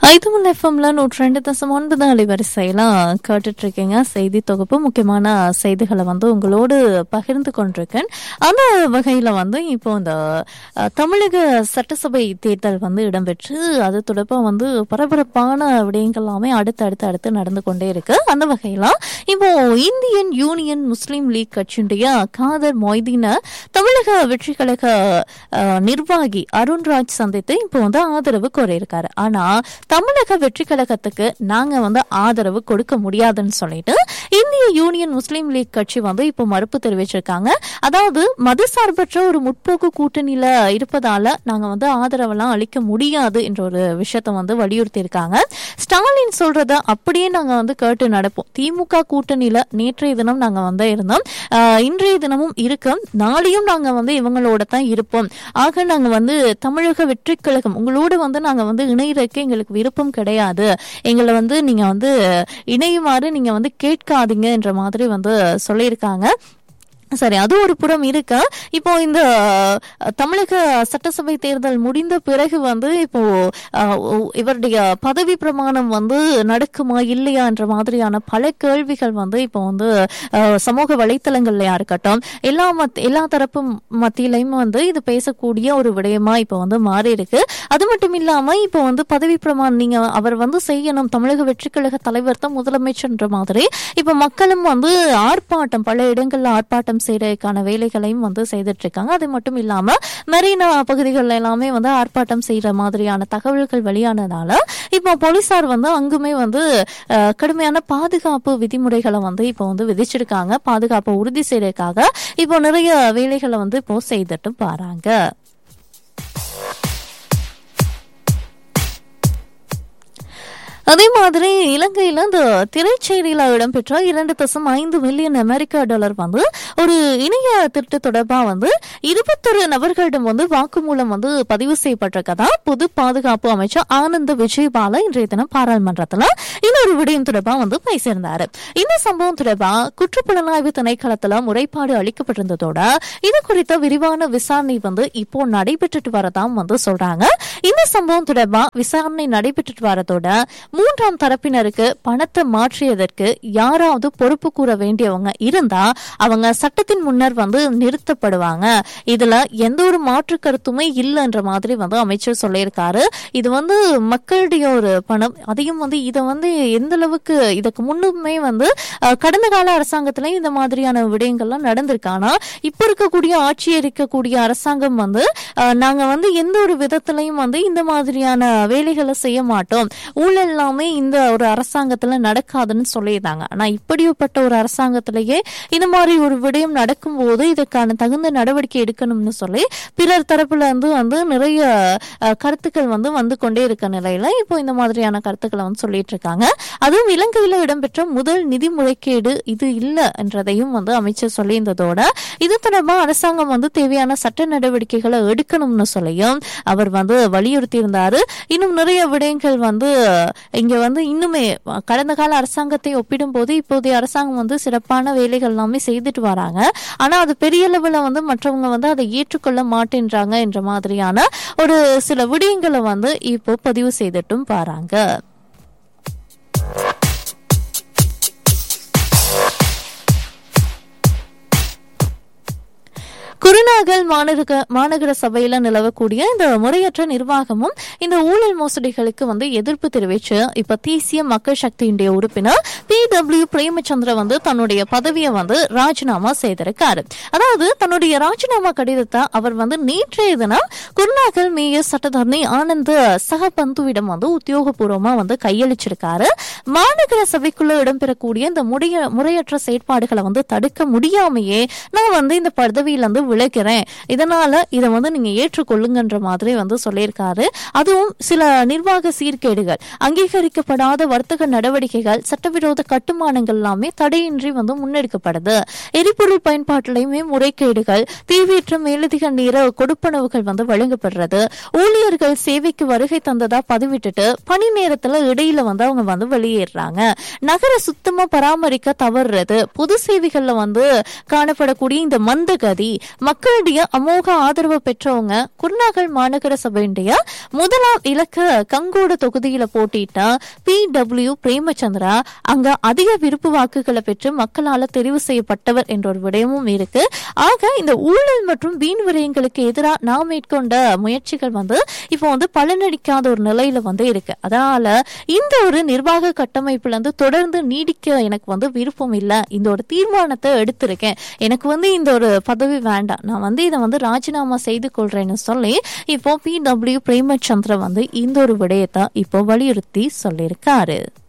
ஐதுமல் எஃப்எம்ல நூற்றி ரெண்டு தசம் ஒன்பது அலைவரிசையில கேட்டுட்டு இருக்கீங்க செய்தி தொகுப்பு முக்கியமான செய்திகளை வந்து உங்களோடு பகிர்ந்து கொண்டிருக்கேன் அந்த வகையில வந்து இப்போ இந்த அஹ், தமிழக சட்டசபை தேர்தல் வந்து இடம்பெற்று அது தொடர்பா வந்து பரபரப்பான விடயங்கள் எல்லாமே அடுத்து அடுத்து அடுத்து நடந்து கொண்டே இருக்கு அந்த வகையில இப்போ இந்தியன் யூனியன் முஸ்லீம் லீக் கட்சியுடைய காதர் மொய்தீனை தமிழக வெற்றி கழக அஹ், நிர்வாகி அருண்ராஜ் சந்தித்து இப்போ வந்து ஆதரவு கோரியிருக்காரு ஆனா தமிழக வெற்றி கழகத்துக்கு நாங்க வந்து ஆதரவு கொடுக்க முடியாதுன்னு சொல்லிட்டு இந்திய யூனியன் முஸ்லீம் லீக் கட்சி வந்து இப்போ மறுப்பு தெரிவிச்சிருக்காங்க அதாவது மதசார்பற்ற ஒரு முற்போக்கு கூட்டணியில இருப்பதால நாங்க வந்து ஆதரவெல்லாம் அளிக்க முடியாது என்ற ஒரு விஷயத்த வந்து வலியுறுத்தி இருக்காங்க ஸ்டாலின் சொல்றத அப்படியே நாங்க வந்து கேட்டு நடப்போம் திமுக கூட்டணியில நேற்றைய தினம் நாங்க வந்து இருந்தோம் ஆஹ் இன்றைய தினமும் இருக்கோம் நாளையும் நாங்க வந்து இவங்களோட தான் இருப்போம் ஆக நாங்க வந்து தமிழக வெற்றி கழகம் உங்களோட வந்து நாங்க வந்து இணையறதுக்கு எங்களுக்கு விருப்பம் கிடையாது எங்களை வந்து நீங்க வந்து இணையுமாறு நீங்க வந்து கேட்காதீங்க என்ற மாதிரி வந்து சொல்லியிருக்காங்க சரி அது ஒரு புறம் இருக்கு இப்போ இந்த அஹ், தமிழக சட்டசபை தேர்தல் முடிந்த பிறகு வந்து இப்போ அஹ், ஒ- இவருடைய பதவி பிரமாணம் வந்து நடக்குமா இல்லையா என்ற மாதிரியான பல கேள்விகள் வந்து இப்போ வந்து அஹ், சமூக வலைத்தளங்கள்லயா இருக்கட்டும் எல்லா மத் எல்லா தரப்பு மத்தியிலையும் வந்து இது பேசக்கூடிய ஒரு விடயமா இப்போ வந்து மாறி இருக்கு அது மட்டும் இல்லாம இப்போ வந்து பதவி பிரமாணம் நீங்க அவர் வந்து செய்யணும் தமிழக வெற்றி கழக தலைவர் தான் முதலமைச்சர்ன்ற மாதிரி இப்ப மக்களும் வந்து ஆர்ப்பாட்டம் பல இடங்கள்ல ஆர்ப்பாட்டம் செய்யறதுக்கான வேலைகளையும் வந்து செய்துட்டு இருக்காங்க அது மட்டும் இல்லாம மெரினா பகுதிகளில் எல்லாமே வந்து ஆர்ப்பாட்டம் செய்யற மாதிரியான தகவல்கள் வெளியானதால இப்போ போலீசார் வந்து அங்குமே வந்து அஹ், கடுமையான பாதுகாப்பு விதிமுறைகளை வந்து இப்போ வந்து விதிச்சிருக்காங்க பாதுகாப்பை உறுதி செய்யறதுக்காக இப்போ நிறைய வேலைகளை வந்து இப்போ செய்துட்டு பாராங்க அதே மாதிரி இலங்கையில இந்த திரைச்சேரியில இடம்பெற்ற இரண்டு தசம் ஐந்து மில்லியன் அமெரிக்க டாலர் வந்து ஒரு இணைய திருட்டு தொடர்பா வந்து இருபத்தொரு நபர்களிடம் வந்து வாக்குமூலம் வந்து பதிவு செய்யப்பட்டிருக்கதா பொது பாதுகாப்பு அமைச்சர் ஆனந்த விஜயபால இன்றைய தினம் பாராளுமன்றத்துல இன்னொரு விடயம் தொடர்பா வந்து பேசியிருந்தாரு இந்த சம்பவம் தொடர்பா குற்றப்புலனாய்வு திணைக்களத்துல முறைப்பாடு அளிக்கப்பட்டிருந்ததோட இது குறித்த விரிவான விசாரணை வந்து இப்போ நடைபெற்றுட்டு வரதாம் வந்து சொல்றாங்க இந்த சம்பவம் தொடர்பா விசாரணை நடைபெற்றுட்டு வரதோட மூன்றாம் தரப்பினருக்கு பணத்தை மாற்றியதற்கு யாராவது பொறுப்பு கூற வேண்டியவங்க இருந்தா அவங்க சட்டத்தின் முன்னர் வந்து நிறுத்தப்படுவாங்க இதுல எந்த ஒரு மாற்று கருத்துமே இல்லைன்ற மாதிரி வந்து அமைச்சர் சொல்லியிருக்காரு இது வந்து மக்களுடைய ஒரு பணம் அதையும் வந்து இதை வந்து எந்த அளவுக்கு இதுக்கு முன்னுமே வந்து அஹ், கடந்த கால அரசாங்கத்துல இந்த மாதிரியான விடயங்கள்லாம் நடந்திருக்கு ஆனா இப்ப இருக்கக்கூடிய ஆட்சி இருக்கக்கூடிய அரசாங்கம் வந்து அஹ், நாங்க வந்து எந்த ஒரு விதத்திலையும் வந்து இந்த மாதிரியான வேலைகளை செய்ய மாட்டோம் ஊழல் எல்லாமே இந்த ஒரு அரசாங்கத்துல நடக்காதுன்னு சொல்லியிருந்தாங்க ஆனா இப்படிப்பட்ட ஒரு அரசாங்கத்திலேயே இந்த மாதிரி ஒரு விடயம் நடக்கும்போது இதுக்கான தகுந்த நடவடிக்கை எடுக்கணும்னு சொல்லி பிறர் தரப்புல இருந்து வந்து நிறைய அஹ், கருத்துக்கள் வந்து வந்து கொண்டே இருக்க நிலையில இப்போ இந்த மாதிரியான கருத்துக்களை வந்து சொல்லிட்டு இருக்காங்க அதுவும் இலங்கையில இடம்பெற்ற முதல் நிதி முறைகேடு இது இல்ல என்றதையும் வந்து அமைச்சர் சொல்லியிருந்ததோட இது தொடர்பா அரசாங்கம் வந்து தேவையான சட்ட நடவடிக்கைகளை எடுக்கணும்னு சொல்லியும் அவர் வந்து வலியுறுத்தி இருந்தாரு இன்னும் நிறைய விடயங்கள் வந்து இங்க வந்து இன்னுமே கடந்த கால அரசாங்கத்தை ஒப்பிடும்போது இப்போதைய அரசாங்கம் வந்து சிறப்பான வேலைகள் எல்லாமே செய்துட்டு வராங்க ஆனா அது பெரிய லெவல்ல வந்து மற்றவங்க வந்து அதை ஏற்றுக்கொள்ள மாட்டேன்றாங்க என்ற மாதிரியான ஒரு சில விடயங்களை வந்து இப்போ பதிவு செய்துட்டும் பாராங்க குருநாகல் மாநகர மாநகர சபையில நிலவக்கூடிய இந்த முறையற்ற நிர்வாகமும் இந்த ஊழல் மோசடிகளுக்கு வந்து எதிர்ப்பு தெரிவிச்சு இப்ப தேசிய மக்கள் சக்தியினுடைய உறுப்பினர் பி டபிள்யூ பிரேமச்சந்திர வந்து தன்னுடைய பதவியை வந்து ராஜினாமா செய்திருக்காரு அதாவது தன்னுடைய ராஜினாமா கடிதத்தை அவர் வந்து நேற்றைய தினம் குருநாகல் மேயர் சட்டத்தரணி ஆனந்த் சகபந்துவிடம் வந்து உத்தியோகபூர்வமா வந்து கையளிச்சிருக்காரு மாநகர சபைக்குள்ள இடம்பெறக்கூடிய இந்த முடைய முறையற்ற செயற்பாடுகளை வந்து தடுக்க முடியாமையே நான் வந்து இந்த பதவியில இருந்து விலகிறேன் இதனால இதை வந்து நீங்க ஏற்றுக்கொள்ளுங்கன்ற மாதிரி வந்து சொல்லியிருக்காரு அதுவும் சில நிர்வாக சீர்கேடுகள் அங்கீகரிக்கப்படாத வர்த்தக நடவடிக்கைகள் சட்டவிரோத கட்டுமானங்கள் எல்லாமே தடையின்றி வந்து முன்னெடுக்கப்படுது எரிபொருள் பயன்பாட்டிலையுமே முறைகேடுகள் தீவிர மேலதிக நேர கொடுப்பனவுகள் வந்து வழங்கப்படுறது ஊழியர்கள் சேவைக்கு வருகை தந்ததா பதிவிட்டுட்டு பணி நேரத்துல இடையில வந்து அவங்க வந்து வெளியேறாங்க நகர சுத்தமா பராமரிக்க தவறுறது பொது சேவைகள்ல வந்து காணப்படக்கூடிய இந்த மந்தகதி மக்களுடைய அமோக ஆதரவு பெற்றவங்க குருநாகல் மாநகர சபையுடைய முதலாம் இலக்க கங்கோடு தொகுதியில போட்டிட்டா பி டபிள்யூ பிரேமச்சந்திரா அங்க அதிக விருப்பு வாக்குகளை பெற்று மக்களால தெரிவு செய்யப்பட்டவர் என்ற ஒரு விடயமும் இருக்கு ஆக இந்த ஊழல் மற்றும் வீண் விரயங்களுக்கு எதிராக நான் மேற்கொண்ட முயற்சிகள் வந்து இப்போ வந்து பலனளிக்காத ஒரு நிலையில வந்து இருக்கு அதனால இந்த ஒரு நிர்வாக கட்டமைப்புல இருந்து தொடர்ந்து நீடிக்க எனக்கு வந்து விருப்பம் இல்லை இந்த ஒரு தீர்மானத்தை எடுத்திருக்கேன் எனக்கு வந்து இந்த ஒரு பதவி வேண்டாம் நான் வந்து இதை வந்து ராஜினாமா செய்து கொள்றேன்னு சொல்லி இப்போ பி டபிள்யூ பிரேமச்சந்திர வந்து இந்த ஒரு விடயத்தை இப்போ வலியுறுத்தி சொல்லியிருக்காரு